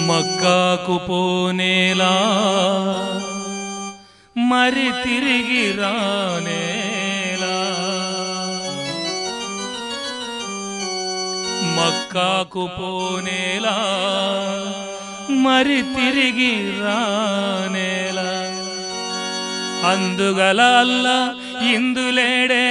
మక్కాకు పోనేలా మరి తిరిగి రానేలా మక్కాకు పోనేలా మరి తిరిగి రానేలా అందుగల అల్ల ఇందులేడే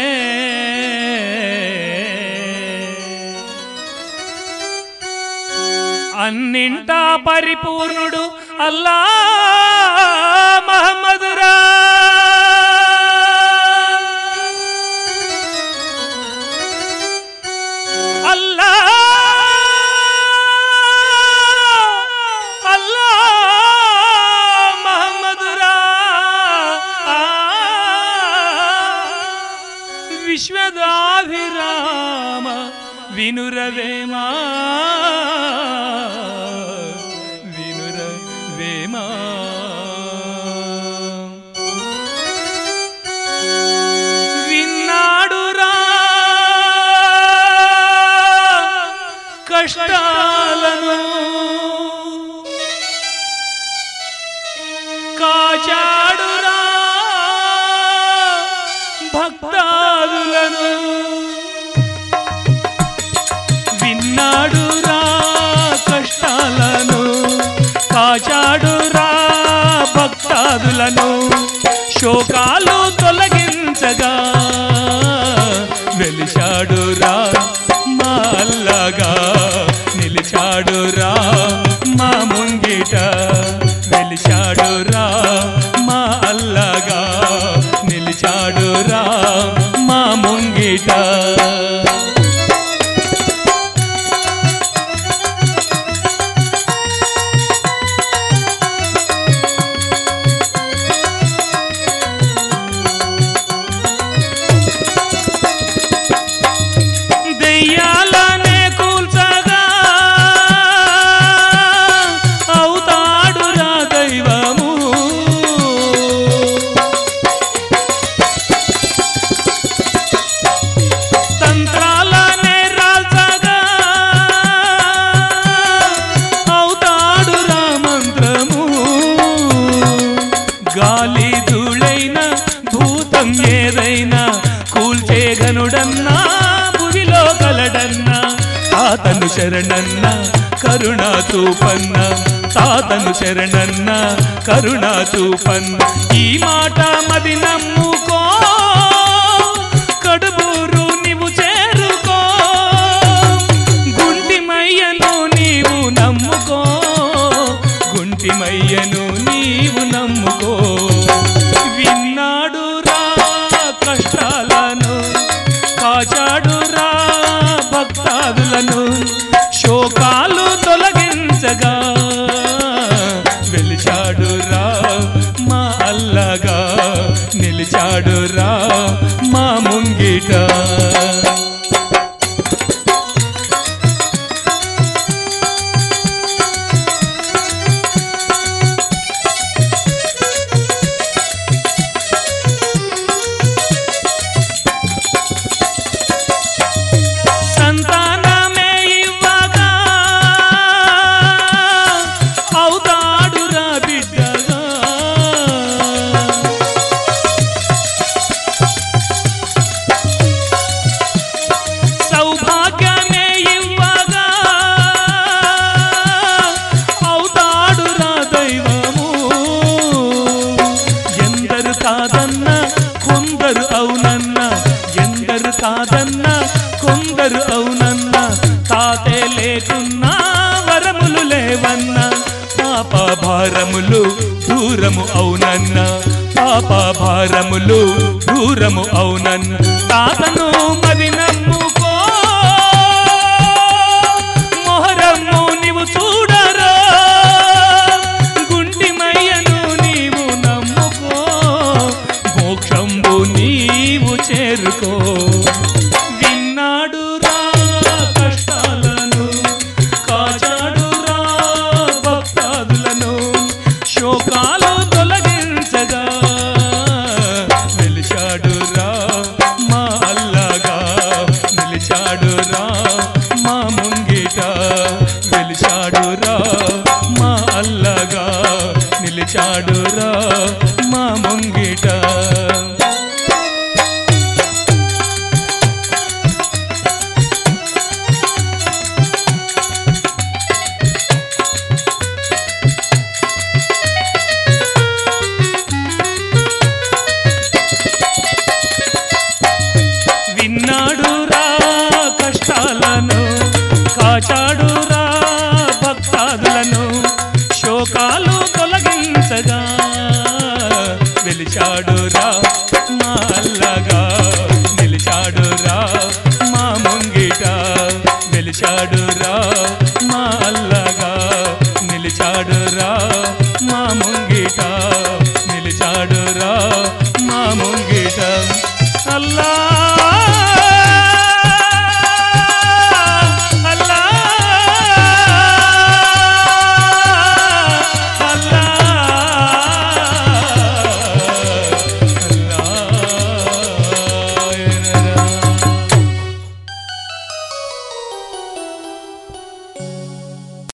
అన్నింటా పరిపూర్ణుడు అల్లా మహమ్మదురా అల్లా అల్లా మహమ్మదురా విశ్వదాభిరామ వినురవేమా వినురవేమా విన్నాడురా కష్టాలను కాచాడురా భక్తాదులను విన్నాడురా కష్టాలను కాచాడురా భక్తాదులను శోకాలు తొలగించగా వెలిశాడురా మా అల్లగా నిలిచాడురా మా ముంగిట వెలిశాడురా మా అల్లగా నిలిచాడురా మా ముంగిట దెయ్యాలనే కూల్చగా అవుతాడురా దైవము తంత్రాలనే రాల్చగా అవుతాడురా మంత్రము గాలి ధూళైన భూతం ఏదైనా కూల్చేగనుడన్నా భువిలో కలడన్నా తాతను శరణన్న కరుణా చూపన్న తాతను శరణన్న కరుణా చూపన్న ఈ మాట మది నమ్ముకో కడుబూరు నీవు చేరుకో గుంటిమయ్యను నీవు నమ్ముకో గుంటిమయ్యను నీవు నమ్ముకో విన్నాడురా కష్టాలను కాచాడురా భక్తాదులను శోకాలు తొలగించగా వెలిచాడురా మా అల్లగా నిలిచాడురా మా ముంగిట సంతానమే ఇవ్వగా అవుతాడురా బిడ్డగా సౌభాగ్యమే ఇవ్వగా అవుతాడురా దైవము ఎందరు కాదన్న కొందరు అవునన్న ఎందరు కాదన్న కొందరు అవునన్న తాతే లేకున్నా వరములు లేవన్న పాప భారములు దూరము అవునన్న పాప భారములు దూరము అవునన్న తాతను మది నమ్ముకో మొహరము నీవు చూడరా గుంటిమయ్యను నీవు నమ్ముకో మోక్షంబు నీవు చేరుకో విన్నాడురా కష్టాలను కాచాడురా భక్తాదులను శోకాలు తొలగించగా వెలిచాడురా మా అల్లగా నిలిచాడురా మా ముంగిట వెలిచాడురా మా పిలిచాడురా